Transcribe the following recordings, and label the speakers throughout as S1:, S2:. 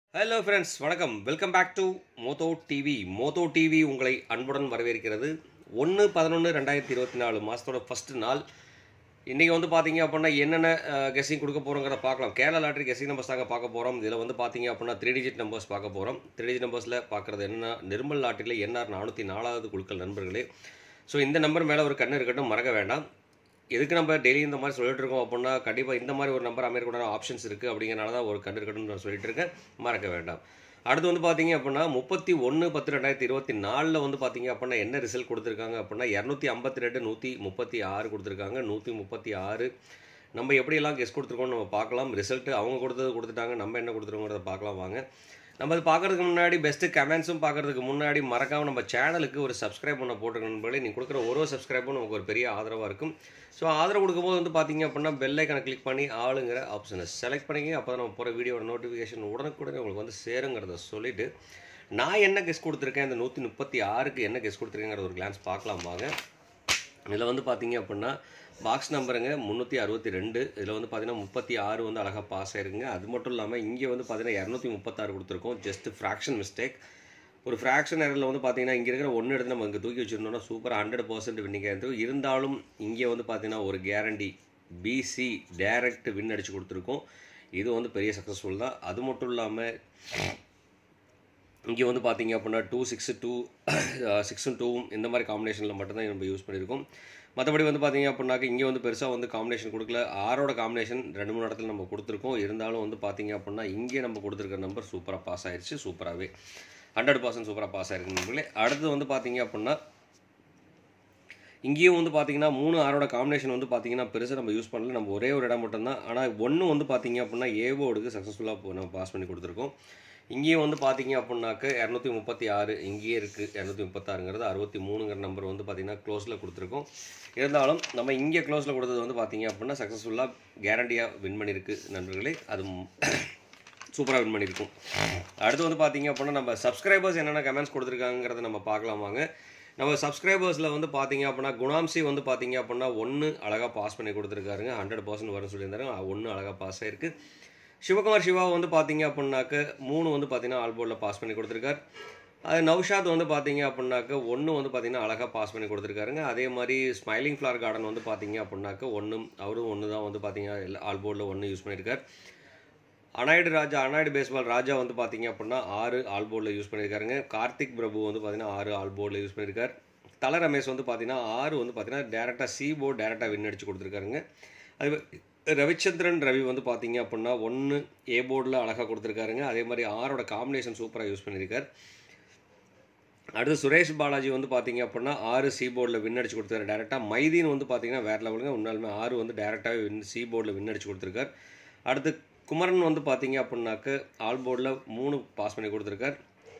S1: hello friends வணக்கம் welcome back to மோதோ TV மோதோ டிவி உங்களை அன்புடன் வரவேற்கிறது ஒன்று பதினொன்று ரெண்டாயிரத்தி இருபத்தி நாலு மாதத்தோட ஃபஸ்ட்டு நாள் இன்றைக்கி வந்து பார்த்தீங்க அப்படின்னா என்னென்ன கெஸ்ஸிங் கொடுக்க போகிறோங்கிறத பார்க்கலாம் கேரளா லாட்ரி கெஸ்ஸிங் நம்பர்ஸ் தாங்க பார்க்க போகிறோம் இதில் வந்து பார்த்தீங்க அப்படின்னா த்ரீ டிஜிட் நம்பர்ஸ் பார்க்க போகிறோம் த்ரீ டிஜிட் நம்பர்ஸில் பார்க்குறது என்னென்னா நிர்மல் லாட்டரியில் என்ஆர் நானூற்றி நாலாவது குழுக்கள் நண்பர்களே ஸோ இந்த நம்பர் மேலே ஒரு கண்ணு இருக்கட்டும் மறக்க வேண்டாம் எதுக்கு நம்ம டெய்லி இந்த மாதிரி சொல்லிட்டு இருக்கோம் அப்படின்னா கண்டிப்பாக இந்த மாதிரி ஒரு நம்பர் அமையக்கூடாத ஆப்ஷன்ஸ் இருக்குது அப்படிங்கிறனால தான் ஒரு கண்டு இருக்கணும்னு நான் சொல்லிட்டு இருக்கேன் மறக்க வேண்டாம் அடுத்து வந்து பார்த்தீங்க அப்படின்னா முப்பத்தி ஒன்று பத்து ரெண்டாயிரத்தி இருபத்தி நாலில் வந்து பார்த்தீங்க அப்படின்னா என்ன ரிசல்ட் கொடுத்துருக்காங்க அப்படின்னா இரநூத்தி ஐம்பத்தி ரெண்டு நூற்றி முப்பத்தி ஆறு கொடுத்துருக்காங்க நூற்றி முப்பத்தி ஆறு நம்ம எப்படியெல்லாம் கெஸ் கொடுத்துருக்கோம்னு நம்ம பார்க்கலாம் ரிசல்ட் அவங்க கொடுத்தது கொடுத்துட்டாங்க நம்ம என்ன கொடுத்துருக்கோங்கிறத பார்க்கலாம் வாங்க நம்ம அது பார்க்கறதுக்கு முன்னாடி பெஸ்ட்டு கமெண்ட்ஸும் பார்க்கறதுக்கு முன்னாடி மறக்காம நம்ம சேனலுக்கு ஒரு சப்ஸ்கிரைப் பண்ண போட்டுருக்கணும் நண்பர்களே நீங்கள் கொடுக்குற ஒரு ஒரு சப்ஸ்கிரைபும் நமக்கு ஒரு பெரிய ஆதரவாக இருக்கும் ஸோ ஆதரவு கொடுக்கும்போது வந்து பார்த்தீங்க அப்படின்னா பெல் ஐக்கனை கிளிக் பண்ணி ஆளுங்கிற ஆப்ஷனை செலக்ட் பண்ணிங்க அப்போ தான் நம்ம போகிற வீடியோட நோட்டிஃபிகேஷன் உடனுக்குடனே உங்களுக்கு வந்து சேருங்கிறத சொல்லிவிட்டு நான் என்ன கெஸ் கொடுத்துருக்கேன் இந்த நூற்றி முப்பத்தி ஆறுக்கு என்ன கெஸ் கொடுத்துருக்கேங்கிற ஒரு கிளான்ஸ் பார்க்கலாம் வாங்க இதில் வந்து பார்த்தீங்க அப்படின்னா பாக்ஸ் நம்பருங்க முந்நூற்றி அறுபத்தி ரெண்டு இதில் வந்து பார்த்தீங்கன்னா முப்பத்தி ஆறு வந்து அழகாக பாஸ் ஆயிருக்குங்க அது மட்டும் இல்லாமல் இங்கே வந்து பார்த்தீங்கன்னா இரநூத்தி முப்பத்தாறு கொடுத்துருக்கோம் ஜஸ்ட் ஃப்ராக்ஷன் மிஸ்டேக் ஒரு ஃப்ராக்ஷன் எரில் வந்து பார்த்தீங்கன்னா இங்கே இருக்கிற ஒன்று எடுத்து நம்ம இங்கே தூக்கி வச்சுருந்தோம்னா சூப்பர் ஹண்ட்ரட் பர்சன்ட் வின்னிங் ஆயிருக்கும் இருந்தாலும் இங்கே வந்து பார்த்தீங்கன்னா ஒரு கேரண்டி பிசி டைரக்ட் வின் அடித்து கொடுத்துருக்கோம் இது வந்து பெரிய சக்ஸஸ்ஃபுல் தான் அது மட்டும் இல்லாமல் இங்கே வந்து பார்த்தீங்க அப்படின்னா டூ சிக்ஸ் டூ சிக்ஸும் டூவும் இந்த மாதிரி காம்பினேஷனில் மட்டும்தான் நம்ம யூஸ் பண்ணியிருக்கோம் மற்றபடி வந்து பார்த்தீங்க அப்படின்னாக்க இங்கே வந்து பெருசாக வந்து காம்பினேஷன் கொடுக்கல ஆரோட காம்பினேஷன் ரெண்டு மூணு இடத்துல நம்ம கொடுத்துருக்கோம் இருந்தாலும் வந்து பார்த்தீங்க அப்படின்னா இங்கே நம்ம கொடுத்துருக்க நம்பர் சூப்பராக பாஸ் ஆயிடுச்சு சூப்பராகவே ஹண்ட்ரட் பர்சன்ட் சூப்பராக பாஸ் ஆயிருக்கு நண்பர்களே அடுத்து வந்து பார்த்தீங்க அப்படின்னா இங்கேயும் வந்து பார்த்தீங்கன்னா மூணு ஆரோட காம்பினேஷன் வந்து பார்த்தீங்கன்னா பெருசாக நம்ம யூஸ் பண்ணல நம்ம ஒரே ஒரு இடம் மட்டும்தான் ஆனால் ஒன்று வந்து பார்த்தீங்க அப்படின்னா ஏவோடுக்கு சக்ஸஸ்ஃபுல்லாக நம்ம பாஸ் பண்ணி கொடுத்துருக்கோம் இங்கேயும் வந்து பார்த்தீங்க அப்படின்னாக்க இரநூத்தி முப்பத்தி ஆறு இங்கேயே இருக்குது இரநூத்தி முப்பத்தாறுங்கிறது அறுபத்தி மூணுங்கிற நம்பர் வந்து பார்த்தீங்கன்னா க்ளோஸில் கொடுத்துருக்கோம் இருந்தாலும் நம்ம இங்கே க்ளோஸில் கொடுத்தது வந்து பார்த்தீங்க அப்படின்னா சக்ஸஸ்ஃபுல்லாக கேரண்டியாக வின் பண்ணியிருக்கு நண்பர்களே அது சூப்பராக வின் பண்ணியிருக்கும் அடுத்து வந்து பார்த்தீங்க அப்படின்னா நம்ம சப்ஸ்கிரைபர்ஸ் என்னென்ன கமெண்ட்ஸ் கொடுத்துருக்காங்கிறத நம்ம பார்க்கலாம் வாங்க நம்ம சப்ஸ்கிரைபர்ஸில் வந்து பார்த்தீங்க அப்படின்னா குணாம்சி வந்து பார்த்தீங்க அப்படின்னா ஒன்று அழகாக பாஸ் பண்ணி கொடுத்துருக்காருங்க ஹண்ட்ரட் பர்சன்ட் வரும்னு சொல்லியிருந்தாரு ஒன்று அழகாக பாஸ் ஆயிருக்கு சிவகுமார் சிவா வந்து பார்த்தீங்க அப்படின்னாக்க மூணு வந்து பார்த்தீங்கன்னா ஆல்போர்டில் பாஸ் பண்ணி கொடுத்துருக்கார் அது நௌஷாத் வந்து பார்த்தீங்க அப்படின்னாக்க ஒன்று வந்து பார்த்தீங்கன்னா அழகாக பாஸ் பண்ணி கொடுத்துருக்காருங்க அதே மாதிரி ஸ்மைலிங் ஃப்ளவர் கார்டன் வந்து பார்த்தீங்க அப்படின்னாக்க ஒன்று அவரும் ஒன்று தான் வந்து பார்த்தீங்கன்னா எல்லா ஆல்போர்டில் ஒன்று யூஸ் பண்ணியிருக்கார் அனாய்டு ராஜா அனாய்டு பேஸ்பால் ராஜா வந்து பார்த்தீங்க அப்படின்னா ஆறு ஆல்போர்டில் யூஸ் பண்ணியிருக்காருங்க கார்த்திக் பிரபு வந்து பார்த்தீங்கன்னா ஆறு ஆல்போர்டில் யூஸ் பண்ணியிருக்கார் தல ரமேஷ் வந்து பார்த்தீங்கன்னா ஆறு வந்து பார்த்தீங்கன்னா டேரெக்டாக சி போர்டு டேரெக்டாக வின் அடிச்சு கொடுத்துருக்காருங்க அது ரவிச்சந்திரன் ரவி வந்து பார்த்தீங்க அப்படின்னா ஒன்று ஏ போர்டில் அழகாக கொடுத்துருக்காருங்க அதே மாதிரி ஆரோட காம்பினேஷன் சூப்பராக யூஸ் பண்ணியிருக்கார் அடுத்து சுரேஷ் பாலாஜி வந்து பார்த்தீங்க அப்படின்னா ஆறு சி போர்டில் வின் அடிச்சு கொடுத்துருக்காரு டேரெக்டாக மைதீன் வந்து பார்த்தீங்கன்னா வேறு லெவலுங்க உன்னாலுமே ஆறு வந்து டேரெக்டாகவே வின் சி போர்டில் வின் அடிச்சு கொடுத்துருக்கார் அடுத்து குமரன் வந்து பார்த்தீங்க அப்படின்னாக்க ஆல் போர்டில் மூணு பாஸ் பண்ணி கொடுத்துருக்கார்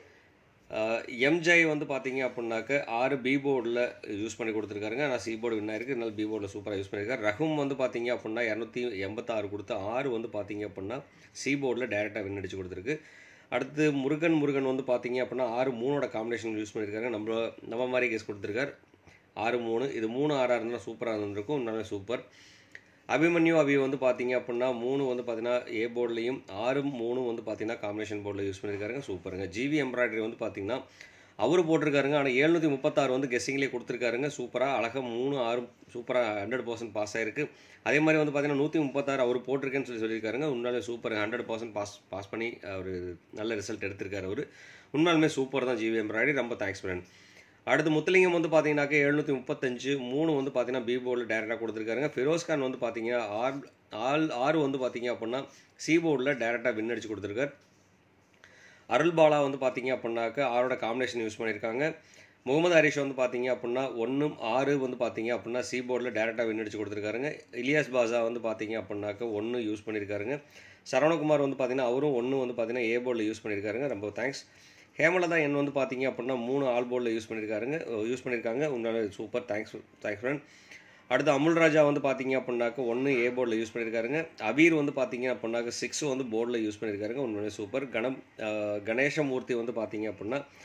S1: எம்ஜை வந்து பார்த்தீங்க அப்படின்னாக்க ஆறு பி போர்டில் யூஸ் பண்ணி கொடுத்துருக்காருங்க ஆனால் சி போர்டு வின் ஆயிருக்கு அதனால் பி போர்டில் சூப்பராக யூஸ் பண்ணியிருக்காரு ரகும் வந்து பார்த்தீங்க அப்படின்னா இரநூத்தி எண்பத்தாறு கொடுத்து ஆறு வந்து பார்த்தீங்க அப்படின்னா சி போர்டில் டேரெக்டாக வின் அடிச்சு கொடுத்துருக்கு அடுத்து முருகன் முருகன் வந்து பார்த்தீங்க அப்படின்னா ஆறு மூணோட காம்பினேஷன் யூஸ் பண்ணியிருக்காங்க நம்ம நம்ம மாதிரி கேஸ் கொடுத்துருக்காரு ஆறு மூணு இது மூணு ஆறாக இருந்தால் சூப்பராக இருந்திருக்கும் நல்லா சூப்பர் அபிமன்யு அபி வந்து பார்த்தீங்க அப்படின்னா மூணு வந்து பார்த்தீங்கன்னா ஏ போர்ட்லேயும் ஆறு மூணு வந்து பார்த்தீங்கன்னா காம்பினேஷன் போர்டில் யூஸ் பண்ணியிருக்காருங்க சூப்பருங்க ஜிவி எம்ப்ராய்டரி வந்து பார்த்தீங்கன்னா அவர் போட்டிருக்காருங்க ஆனால் எழுநூற்றி முப்பத்தாறு வந்து கெஸ்ஸிங்லேயே கொடுத்துருக்காருங்க சூப்பராக அழகாக மூணு ஆறு சூப்பராக ஹண்ட்ரட் பர்சன்ட் பாஸ் ஆயிருக்கு அதே மாதிரி வந்து பார்த்தீங்கன்னா நூற்றி முப்பத்தாறு அவர் போட்டிருக்கேன்னு சொல்லி சொல்லியிருக்காருங்க உண்மையாலுமே super hundred percent pass pass பண்ணி அவர் நல்ல ரிசல்ட் எடுத்திருக்காரு அவர் உண்மையாலுமே சூப்பர் தான் ஜிவி எம்ப்ராய்டரி ரொம்ப தேங்க்ஸ் ஃப்ரெண்ட் அடுத்து முத்துலிங்கம் வந்து பார்த்தீங்கன்னாக்க எழுநூற்றி முப்பத்தஞ்சு மூணு வந்து பார்த்தீங்கன்னா பி போர்டில் டேரெக்டாக கொடுத்துருக்காருங்க ஃபிரோஸ் கான் வந்து பார்த்தீங்கன்னா ஆர் ஆல் ஆறு வந்து பார்த்தீங்க அப்படின்னா சி போர்டில் டேரெக்டாக வின் அடிச்சு கொடுத்துருக்கார் அருள் பாலா வந்து பார்த்தீங்க அப்படின்னாக்க ஆரோட காம்பினேஷன் யூஸ் பண்ணியிருக்காங்க முகமது ஹரிஷ் வந்து பார்த்தீங்க அப்படின்னா ஒன்று ஆறு வந்து பார்த்தீங்க அப்படின்னா சி போர்டில் டேரெக்டாக வின் அடிச்சு கொடுத்துருக்காருங்க இலியாஸ் பாஷா வந்து பார்த்தீங்க அப்படின்னாக்க ஒன்று யூஸ் பண்ணியிருக்காருங்க சரவணகுமார் வந்து பார்த்தீங்கன்னா அவரும் ஒன்று வந்து பார்த்தீங்கன்னா ஏ போர்டில் யூஸ் பண்ணியிருக்காருங்க ரொம்ப தேங்க்ஸ் ஹேமலதா என் வந்து பார்த்தீங்க அப்படின்னா மூணு ஆல் போர்டில் யூஸ் பண்ணியிருக்காருங்க யூஸ் பண்ணியிருக்காங்க உன்னால சூப்பர் தேங்க்ஸ் தேங்க்ஸ் ஃப்ரெண்ட் அடுத்து அமுல் ராஜா வந்து பார்த்தீங்க அப்படின்னாக்க ஒன்று ஏ போர்டில் யூஸ் பண்ணியிருக்காருங்க அபீர் வந்து பார்த்தீங்க அப்படின்னாக்க சிக்ஸ் வந்து போர்டில் யூஸ் பண்ணியிருக்காருங்க உண்மையிலே சூப்பர் கணம் கணேசமூர்த்தி வந்து பார்த்தீங்க அப்படின்னா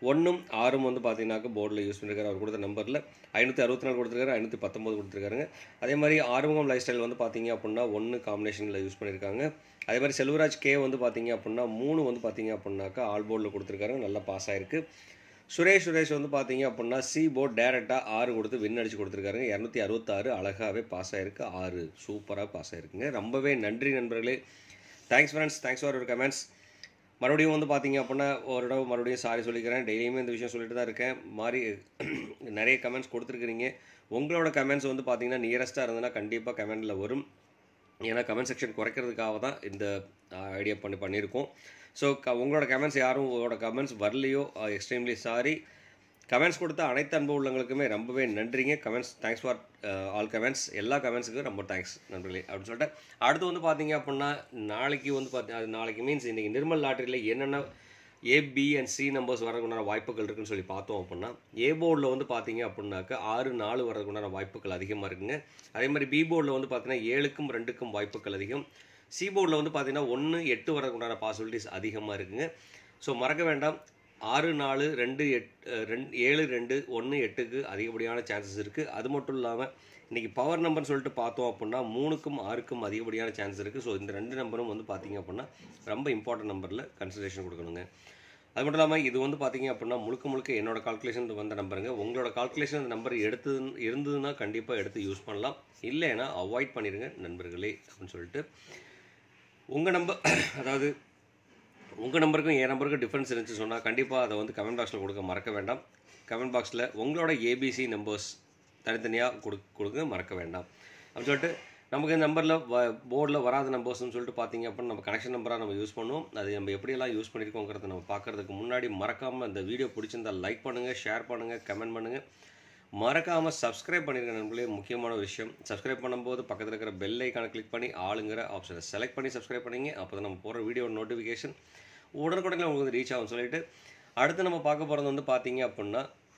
S1: ஒன்றும் ஆறும் வந்து பார்த்தீங்கன்னாக்க போர்டில் யூஸ் பண்ணியிருக்காரு அவர் கொடுத்த நம்பரில் ஐநூற்றி அறுபத்தி நாலு கொடுத்துருக்காரு ஐநூற்றி பத்தொம்பது கொடுத்துருக்காருங்க அதே மாதிரி ஆறுமுகம் லைஃப் ஸ்டைல் வந்து பார்த்தீங்க அப்படின்னா ஒன்று காம்பினேஷனில் யூஸ் பண்ணியிருக்காங்க அதே மாதிரி செல்வராஜ் கே வந்து பார்த்தீங்க அப்படின்னா மூணு வந்து பார்த்தீங்க அப்படின்னாக்கா ஆல் போர்டில் கொடுத்துருக்காரு நல்லா பாஸ் ஆயிருக்கு சுரேஷ் சுரேஷ் வந்து பார்த்தீங்க அப்படின்னா சி போர்ட் டேரெக்டாக ஆறு கொடுத்து வின் அடிச்சு கொடுத்துருக்காருங்க இரநூத்தி அறுபத்தாறு அழகாகவே பாஸ் ஆயிருக்கு ஆறு சூப்பராக பாஸ் ஆயிருக்குங்க ரொம்பவே நன்றி நண்பர்களே thanks friends thanks for your comments மறுபடியும் வந்து பார்த்தீங்க அப்படின்னா ஒரு தடவை மறுபடியும் சாரி சொல்லிக்கிறேன் டெய்லியுமே இந்த விஷயம் சொல்லிட்டு தான் இருக்கேன் மாதிரி நிறைய கமெண்ட்ஸ் கொடுத்துருக்குறீங்க உங்களோட கமெண்ட்ஸ் வந்து பார்த்தீங்கன்னா நியரஸ்ட்டாக இருந்ததுன்னா கண்டிப்பாக கமெண்டில் வரும் ஏன்னா கமெண்ட் செக்ஷன் குறைக்கிறதுக்காக தான் இந்த ஐடியா பண்ணி பண்ணியிருக்கோம் ஸோ க உங்களோட கமெண்ட்ஸ் யாரும் உங்களோட கமெண்ட்ஸ் வரலையோ எக்ஸ்ட்ரீம்லி சாரி கமெண்ட்ஸ் கொடுத்த அனைத்து அன்பு உள்ளவங்களுக்குமே ரொம்பவே நன்றிங்க comments thanks for all comments எல்லா கமெண்ட்ஸுக்கும் ரொம்ப தேங்க்ஸ் நண்பர்களே அப்படின்னு சொல்லிட்டு அடுத்து வந்து பார்த்தீங்க அப்படின்னா நாளைக்கு வந்து பார்த்தி அது நாளைக்கு மீன்ஸ் இன்றைக்கி நிர்மல் லாட்டரியில் என்னென்ன A B and C numbers வரதுக்குண்டான வாய்ப்புகள் இருக்குன்னு சொல்லி பார்த்தோம் அப்படின்னா ஏ போர்டில் வந்து பார்த்தீங்க அப்படின்னாக்கா ஆறு நாலு வரதுக்குண்டான வாய்ப்புகள் அதிகமாக இருக்குங்க அதே மாதிரி பி போர்டில் வந்து பார்த்தீங்கன்னா ஏழுக்கும் ரெண்டுக்கும் வாய்ப்புகள் அதிகம் சி போர்டில் வந்து பார்த்தீங்கன்னா ஒன்று எட்டு வரதுக்குண்டான பாசிபிலிட்டிஸ் அதிகமாக இருக்குங்க ஸோ மறக்க வேண்டாம் ஆறு நாலு ரெண்டு எட் ரெண்டு ஏழு ரெண்டு ஒன்று எட்டுக்கு அதிகப்படியான சான்சஸ் இருக்குது அது மட்டும் இல்லாமல் இன்றைக்கி பவர் நம்பர்னு சொல்லிட்டு பார்த்தோம் அப்படின்னா மூணுக்கும் ஆறுக்கும் அதிகப்படியான சான்ஸ் இருக்குது ஸோ இந்த ரெண்டு நம்பரும் வந்து பார்த்தீங்க அப்படின்னா ரொம்ப இம்பார்ட்டன்ட் நம்பரில் கன்சிடரேஷன் கொடுக்கணுங்க அது மட்டும் இல்லாமல் இது வந்து பார்த்தீங்க அப்படின்னா முழுக்க முழுக்க என்னோட கால்குலேஷன் வந்த நம்பருங்க உங்களோட கால்குலேஷன் அந்த நம்பர் எடுத்து இருந்ததுன்னா கண்டிப்பாக எடுத்து யூஸ் பண்ணலாம் இல்லைன்னா அவாய்ட் பண்ணிடுங்க நண்பர்களே அப்படின்னு சொல்லிட்டு உங்கள் நம்பர் அதாவது உங்கள் நம்பருக்கும் என் நம்பருக்கும் டிஃப்ரென்ஸ் இருந்துச்சு சொன்னால் கண்டிப்பாக அதை வந்து கமெண்ட் பாக்ஸில் கொடுக்க மறக்க வேண்டாம் கமெண்ட் பாக்ஸில் உங்களோட ஏபிசி நம்பர்ஸ் தனித்தனியாக கொடு கொடுக்க மறக்க வேண்டாம் அப்படின்னு சொல்லிட்டு நமக்கு இந்த நம்பரில் வ போர்டில் வராத நம்பர்ஸ்னு சொல்லிட்டு பார்த்தீங்க அப்படின்னா நம்ம கனெக்ஷன் நம்பராக நம்ம யூஸ் பண்ணுவோம் அது நம்ம எப்படியெல்லாம் யூஸ் பண்ணியிருக்கோங்கிறத நம்ம பார்க்குறதுக்கு முன்னாடி மறக்காமல் இந்த வீடியோ பிடிச்சிருந்தால் லைக் பண்ணுங்கள் ஷேர் பண்ணுங்கள் கமெண்ட் பண்ணுங்கள் மறக்காமல் சப்ஸ்கிரைப் பண்ணிருக்க நண்பர்களே முக்கியமான ஒரு விஷயம் சப்ஸ்கிரைப் பண்ணும்போது பக்கத்தில் இருக்கிற பெல் ஐக்கானை கிளிக் பண்ணி ஆளுங்கிற ஆப்ஷனை செலக்ட் பண்ணி சப்ஸ்கிரைப் பண்ணிங்க அப்போ தான் நம்ம போகிற வீடியோ நோட்டிஃபிகேஷன் உடனுக்குடனே உங்களுக்கு வந்து ரீச் ஆகும் சொல்லிட்டு அடுத்து நம்ம பார்க்க போகிறது வந்து பார்த்தீங்க அப்படின்னா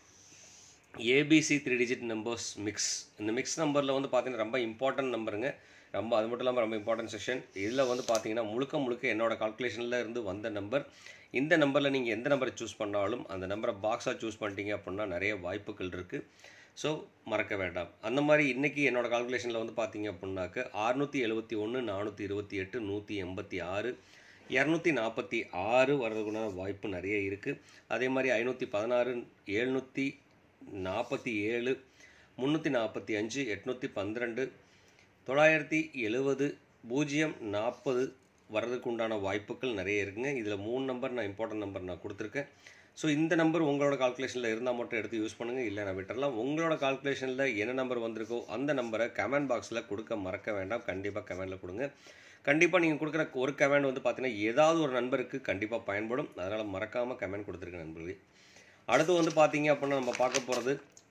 S1: ABC three digit numbers mix இந்த மிக்ஸ் நம்பரில் வந்து பார்த்தீங்கன்னா ரொம்ப இம்பார்ட்டன்ட் நம்பருங்க ரொம்ப அது மட்டும் இல்லாமல் ரொம்ப இம்பார்ட்டன்ட் செக்ஷன் இதில் வந்து பார்த்தீங்கன்னா முழுக்க முழுக்க என்னோட கால்குலேஷனில் இருந்து வந்த நம்பர் இந்த நம்பரில் நீங்கள் எந்த நம்பரை சூஸ் பண்ணாலும் அந்த நம்பரை பாக்ஸாக சூஸ் பண்ணிட்டீங்க அப்படின்னா நிறைய வாய்ப்புகள் இருக்குது ஸோ மறக்க வேண்டாம் அந்த மாதிரி இன்றைக்கி என்னோட கால்குலேஷனில் வந்து பார்த்தீங்க அப்படின்னாக்க அறுநூற்றி எழுபத்தி ஒன்று நானூற்றி இருபத்தி எட்டு நூற்றி எண்பத்தி ஆறு இரநூத்தி நாற்பத்தி ஆறு வர்றதுக்குண்டான வாய்ப்பு நிறைய இருக்குது அதே மாதிரி ஐநூற்றி பதினாறு எழுநூற்றி நாற்பத்தி ஏழு முந்நூற்றி நாற்பத்தி அஞ்சு எட்நூற்றி பன்னிரெண்டு தொள்ளாயிரத்தி எழுவது பூஜ்ஜியம் நாற்பது வர்றதுக்கு உண்டான வாய்ப்புகள் நிறைய இருக்குங்க இதில் மூணு நம்பர் நான் இம்பார்ட்டன்ட் நம்பர் நான் கொடுத்துருக்கேன் ஸோ இந்த நம்பர் உங்களோட கால்குலேஷனில் இருந்தால் மட்டும் எடுத்து யூஸ் பண்ணுங்கள் இல்லை நான் விட்டுறலாம் உங்களோட கால்குலேஷனில் என்ன நம்பர் வந்திருக்கோ அந்த நம்பரை கமெண்ட் பாக்ஸில் கொடுக்க மறக்க வேண்டாம் கண்டிப்பாக கமெண்டில் கொடுங்க கண்டிப்பாக நீங்கள் கொடுக்குற ஒரு கமெண்ட் வந்து பார்த்தீங்கன்னா ஏதாவது ஒரு நண்பருக்கு கண்டிப்பாக பயன்படும் அதனால் மறக்காமல் கமெண்ட் கொடுத்துருங்க நண்பர்களே அடுத்து வந்து பார்த்தீங்க அப்படின்னா நம்ம பார்க்க போகிறது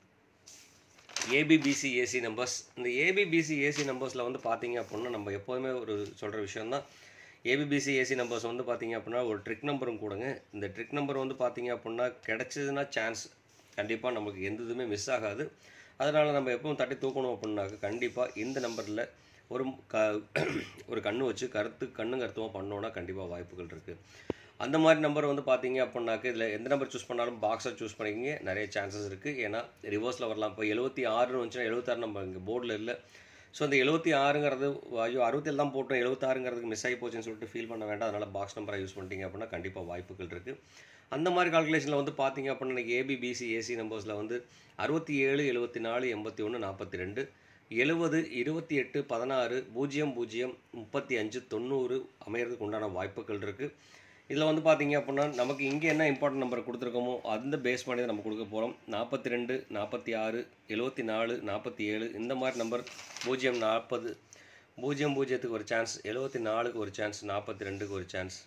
S1: ஏபிபிசி ஏசி நம்பர்ஸ் இந்த ஏபிபிசி ஏசி நம்பர்ஸில் வந்து பார்த்தீங்க அப்படின்னா நம்ம எப்போதுமே ஒரு சொல்கிற விஷயம் தான் ஏபிபிசி ஏசி நம்பர்ஸ் வந்து பார்த்தீங்க அப்படின்னா ஒரு ட்ரிக் நம்பரும் கூடங்க இந்த ட்ரிக் நம்பர் வந்து பார்த்தீங்க அப்படின்னா கிடச்சதுன்னா சான்ஸ் கண்டிப்பாக நமக்கு எந்த இதுவுமே மிஸ் ஆகாது அதனால் நம்ம எப்பவும் தட்டி தூக்கணும் அப்படின்னாக்க கண்டிப்பாக இந்த நம்பரில் ஒரு க ஒரு கண்ணு வச்சு கருத்து கண்ணு கருத்துமாக பண்ணோன்னா கண்டிப்பாக வாய்ப்புகள் இருக்குது அந்த மாதிரி நம்பர் வந்து பார்த்தீங்க அப்படின்னாக்க இதில் எந்த நம்பர் சூஸ் பண்ணாலும் பாக்ஸை சூஸ் பண்ணிக்கிங்க நிறைய சான்சஸ் இருக்குது ஏன்னா ரிவர்ஸில் வரலாம் இப்போ எழுபத்தி ஆறுன்னு வந்துச்சுன்னா எழுபத்தாறு நம்ம இங்கே போர்டில் இல்லை ஸோ அந்த எழுபத்தி ஆறுங்கிறது ஐயோ அறுபத்தேழு தான் போட்டோம் எழுபத்தாறுங்கிறதுக்கு மிஸ் ஆகி போச்சுன்னு சொல்லிட்டு ஃபீல் பண்ண வேண்டாம் அதனால் பாக்ஸ் நம்பரை யூஸ் பண்ணிட்டீங்க அப்படின்னா கண்டிப்பாக வாய்ப்புகள் இருக்குது அந்த மாதிரி கால்குலேஷனில் வந்து பார்த்தீங்க அப்படின்னா இன்றைக்கி ஏபிபிசி ஏசி நம்பர்ஸில் வந்து அறுபத்தி ஏழு எழுபத்தி நாலு எண்பத்தி ஒன்று நாற்பத்தி ரெண்டு எழுபது இருபத்தி எட்டு பதினாறு பூஜ்ஜியம் பூஜ்ஜியம் முப்பத்தி அஞ்சு தொண்ணூறு அமையறதுக்கு உண்டான வாய்ப்புகள் இருக்குது இதில் வந்து பார்த்தீங்க அப்படின்னா நமக்கு இங்கே என்ன இம்பார்ட்டன்ட் நம்பர் கொடுத்துருக்கோமோ அந்த பேஸ் பண்ணி தான் நம்ம கொடுக்க போகிறோம் நாற்பத்தி ரெண்டு நாற்பத்தி ஆறு எழுபத்தி நாலு நாற்பத்தி ஏழு இந்த மாதிரி நம்பர் பூஜ்ஜியம் நாற்பது பூஜ்ஜியம் பூஜ்ஜியத்துக்கு ஒரு சான்ஸ் எழுபத்தி நாலுக்கு ஒரு சான்ஸ் நாற்பத்தி ரெண்டுக்கு ஒரு சான்ஸ்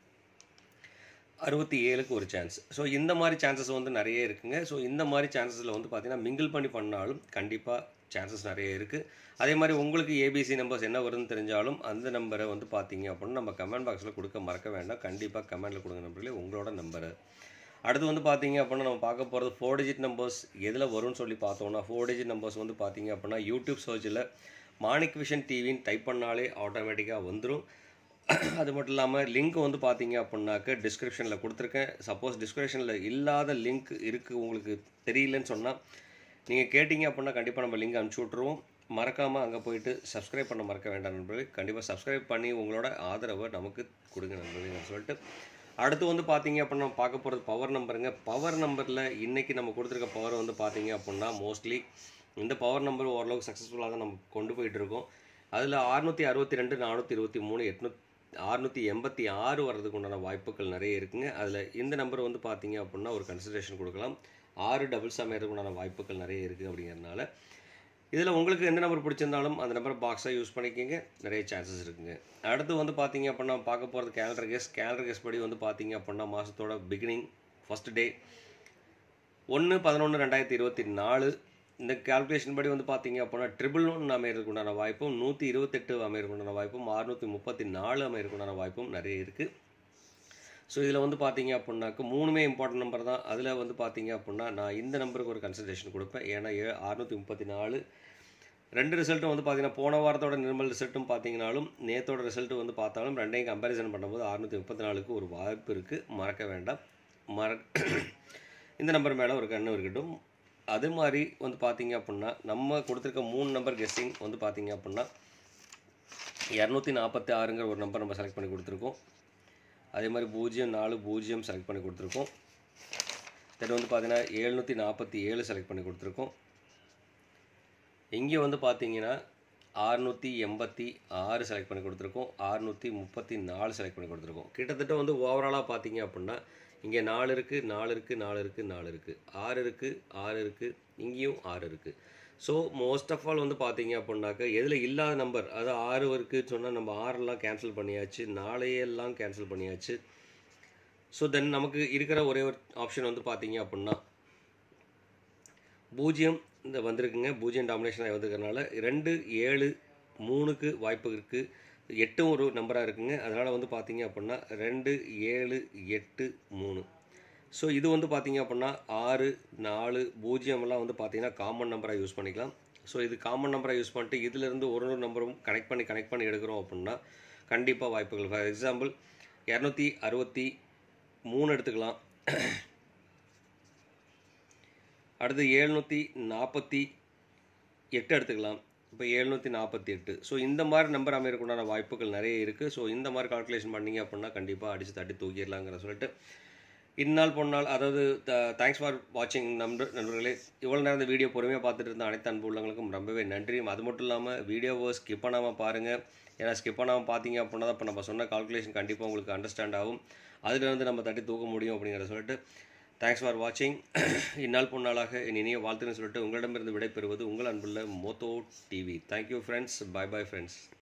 S1: அறுபத்தி ஏழுக்கு ஒரு சான்ஸ் ஸோ இந்த மாதிரி சான்சஸ் வந்து நிறைய இருக்குங்க ஸோ இந்த மாதிரி சான்சஸில் வந்து பார்த்தீங்கன்னா மிங்கிள் பண்ணி பண்ணாலும் கண்டிப்பாக சான்சஸ் நிறைய இருக்குது அதே மாதிரி உங்களுக்கு ஏபிசி நம்பர்ஸ் என்ன வருதுன்னு தெரிஞ்சாலும் அந்த நம்பரை வந்து பார்த்தீங்க அப்படின்னா நம்ம கமெண்ட் பாக்ஸில் கொடுக்க மறக்க வேண்டாம் கண்டிப்பாக கமெண்ட்டில் கொடுங்க நம்பர்களே உங்களோட நம்பரு அடுத்து வந்து பார்த்தீங்க அப்படின்னா நம்ம பார்க்க போகிறது ஃபோர் டிஜிட் நம்பர்ஸ் எதில் வரும்னு சொல்லி பார்த்தோம்னா ஃபோர் டிஜிட் நம்பர்ஸ் வந்து பார்த்தீங்க அப்படின்னா யூடியூப் சர்ச்சில் மாணிக் விஷன் டிவின்னு டைப் பண்ணாலே ஆட்டோமேட்டிக்காக வந்துடும் அது மட்டும் இல்லாமல் லிங்க் வந்து பார்த்தீங்க அப்படின்னாக்க டிஸ்கிரிப்ஷனில் கொடுத்துருக்கேன் சப்போஸ் டிஸ்கிரிப்ஷனில் இல்லாத லிங்க் இருக்குது உங்களுக்கு தெரியலன்னு சொன்னால் நீங்கள் கேட்டிங்க அப்படின்னா கண்டிப்பாக நம்ம லிங்க் அனுப்பிச்சி விட்ருவோம் மறக்காமல் அங்கே போயிட்டு சப்ஸ்கிரைப் பண்ண மறக்க வேண்டாம் நண்பர்களே கண்டிப்பாக சப்ஸ்கிரைப் பண்ணி உங்களோட ஆதரவை நமக்கு கொடுங்க நண்பர்களே சொல்லிட்டு அடுத்து வந்து பார்த்தீங்க அப்படின்னா பார்க்க போகிறது பவர் நம்பருங்க பவர் நம்பரில் இன்றைக்கி நம்ம கொடுத்துருக்க பவர் வந்து பார்த்தீங்க அப்படின்னா மோஸ்ட்லி இந்த பவர் நம்பர் ஓரளவுக்கு சக்ஸஸ்ஃபுல்லாக தான் நம்ம கொண்டு போயிட்டு இருக்கோம் அதில் அறுநூற்றி அறுபத்தி ரெண்டு நானூற்றி இருபத்தி மூணு எட்நூத்தி அறுநூற்றி எண்பத்தி ஆறு வர்றதுக்கு உண்டான வாய்ப்புகள் நிறைய இருக்குங்க அதில் இந்த நம்பர் வந்து பார்த்தீங்க அப்படின்னா ஒரு கன்சிடரேஷன் கொடுக்கலாம் ஆறு டபுள்ஸ் அமையறதுக்கு உண்டான வாய்ப்புகள் நிறைய இருக்குது அப்படிங்கிறதுனால இதில் உங்களுக்கு எந்த நம்பர் பிடிச்சிருந்தாலும் அந்த நம்பர் பாக்ஸாக யூஸ் பண்ணிக்கோங்க நிறைய சான்சஸ் இருக்குங்க அடுத்து வந்து பார்த்தீங்க அப்படின்னா பார்க்க போகிறது கேலண்டர் கெஸ் கேலண்டர் கெஸ் படி வந்து பார்த்தீங்க அப்படின்னா மாதத்தோட பிகினிங் ஃபஸ்ட் டே ஒன்று பதினொன்று ரெண்டாயிரத்தி இருபத்தி நாலு இந்த கால்குலேஷன் படி வந்து பார்த்தீங்க அப்படின்னா ட்ரிபிள் ஒன் அமையறதுக்கு உண்டான வாய்ப்பும் நூற்றி இருபத்தெட்டு அமையறதுக்கு உண்டான வாய்ப்பும் அறுநூற்றி முப்பத்தி நாலு அமையறதுக்கு உண்டான வாய்ப்பும் நிறைய இருக்குது ஸோ இதில் வந்து பார்த்தீங்க அப்படின்னாக்க மூணுமே இம்பார்ட்டன்ட் நம்பர் தான் அதில் வந்து பார்த்தீங்க அப்படின்னா நான் இந்த நம்பருக்கு ஒரு கன்சிடரேஷன் கொடுப்பேன் ஏன்னா ஏ அறுநூற்றி முப்பத்தி நாலு ரெண்டு ரிசல்ட்டும் வந்து பார்த்தீங்கன்னா போன வாரத்தோட நிர்மல் ரிசல்ட்டும் பார்த்தீங்கனாலும் நேத்தோட ரிசல்ட்டு வந்து பார்த்தாலும் ரெண்டையும் கம்பேரிசன் பண்ணும்போது அறுநூற்றி முப்பத்தி நாலுக்கு ஒரு வாய்ப்பு இருக்குது மறக்க வேண்டாம் மற இந்த நம்பர் மேலே ஒரு கண்ணு இருக்கட்டும் அது மாதிரி வந்து பார்த்தீங்க அப்படின்னா நம்ம கொடுத்துருக்க மூணு நம்பர் கெஸ்ஸிங் வந்து பார்த்தீங்க அப்படின்னா இரநூத்தி நாற்பத்தி ஆறுங்கிற ஒரு நம்பர் நம்ம செலக்ட் பண்ணி கொடுத்துருக்கோம் அதே மாதிரி பூஜ்ஜியம் நாலு பூஜ்ஜியம் செலக்ட் பண்ணி கொடுத்துருக்கோம் தென் வந்து பார்த்தீங்கன்னா எழுநூற்றி நாற்பத்தி ஏழு செலக்ட் பண்ணி கொடுத்துருக்கோம் இங்கே வந்து பார்த்தீங்கன்னா ஆறுநூற்றி எண்பத்தி ஆறு செலக்ட் பண்ணி கொடுத்துருக்கோம் ஆறுநூற்றி முப்பத்தி நாலு செலக்ட் பண்ணி கொடுத்துருக்கோம் கிட்டத்தட்ட வந்து ஓவராலாக பார்த்தீங்க அப்படின்னா இங்கே நாலு இருக்குது நாலு இருக்குது நாலு இருக்குது நாலு இருக்குது ஆறு இருக்குது ஆறு இருக்குது இங்கேயும் ஆறு இருக்குது ஸோ மோஸ்ட் ஆஃப் ஆல் வந்து பார்த்தீங்க அப்படின்னாக்க எதில் இல்லாத நம்பர் அது ஆறு இருக்குன்னு சொன்னால் நம்ம ஆறெல்லாம் கேன்சல் பண்ணியாச்சு நாளையெல்லாம் கேன்சல் பண்ணியாச்சு ஸோ தென் நமக்கு இருக்கிற ஒரே ஒரு ஆப்ஷன் வந்து பார்த்தீங்க அப்படின்னா பூஜ்ஜியம் இந்த வந்திருக்குங்க பூஜ்ஜியம் டாமினேஷனாக வந்திருக்கறனால ரெண்டு ஏழு மூணுக்கு வாய்ப்பு இருக்குது எட்டும் ஒரு நம்பராக இருக்குங்க அதனால் வந்து பார்த்தீங்க அப்படின்னா ரெண்டு ஏழு எட்டு மூணு ஸோ இது வந்து பார்த்தீங்க அப்படின்னா ஆறு நாலு பூஜ்ஜியம் எல்லாம் வந்து பார்த்தீங்கன்னா காமன் நம்பராக யூஸ் பண்ணிக்கலாம் ஸோ இது காமன் நம்பராக யூஸ் பண்ணிட்டு இதிலிருந்து ஒரு ஒரு நம்பரும் கனெக்ட் பண்ணி கனெக்ட் பண்ணி எடுக்கிறோம் அப்படின்னா கண்டிப்பாக வாய்ப்புகள் ஃபார் எக்ஸாம்பிள் இரநூத்தி அறுபத்தி மூணு எடுத்துக்கலாம் அடுத்து எழுநூற்றி நாற்பத்தி எட்டு எடுத்துக்கலாம் இப்போ எழுநூற்றி நாற்பத்தி எட்டு ஸோ இந்த மாதிரி நம்பர் அமையறதுக்குண்டான வாய்ப்புகள் நிறைய இருக்குது ஸோ இந்த மாதிரி கால்குலேஷன் பண்ணீங்க அப்படின்னா கண்டிப்பாக அடித்து தட்டி தூக்கிடலாங்கிற சொல்லிட்டு இந்நாள் பொன்னாள் அதாவது தேங்க்ஸ் ஃபார் வாட்சிங் நண்பர் நண்பர்களே இவ்வளோ நேரம் இந்த வீடியோ பொறுமையாக பார்த்துட்டு இருந்த அனைத்து அன்பு உள்ளவங்களுக்கும் ரொம்பவே நன்றி அது மட்டும் இல்லாமல் வீடியோவை ஸ்கிப் பண்ணாமல் பாருங்கள் ஏன்னா ஸ்கிப் பண்ணாமல் பார்த்தீங்க அப்படின்னா தான் இப்போ நம்ம சொன்ன கால்குலேஷன் கண்டிப்பாக உங்களுக்கு அண்டர்ஸ்டாண்ட் ஆகும் அதிலிருந்து நம்ம தட்டி தூக்க முடியும் அப்படிங்கிற சொல்லிட்டு தேங்க்ஸ் ஃபார் வாட்சிங் இந்நாள் பொன்னாளாக என் இனிய வாழ்த்துன்னு சொல்லிட்டு உங்களிடமிருந்து விடைபெறுவது உங்கள் அன்புள்ள மோத்தோ TV thank you friends bye bye friends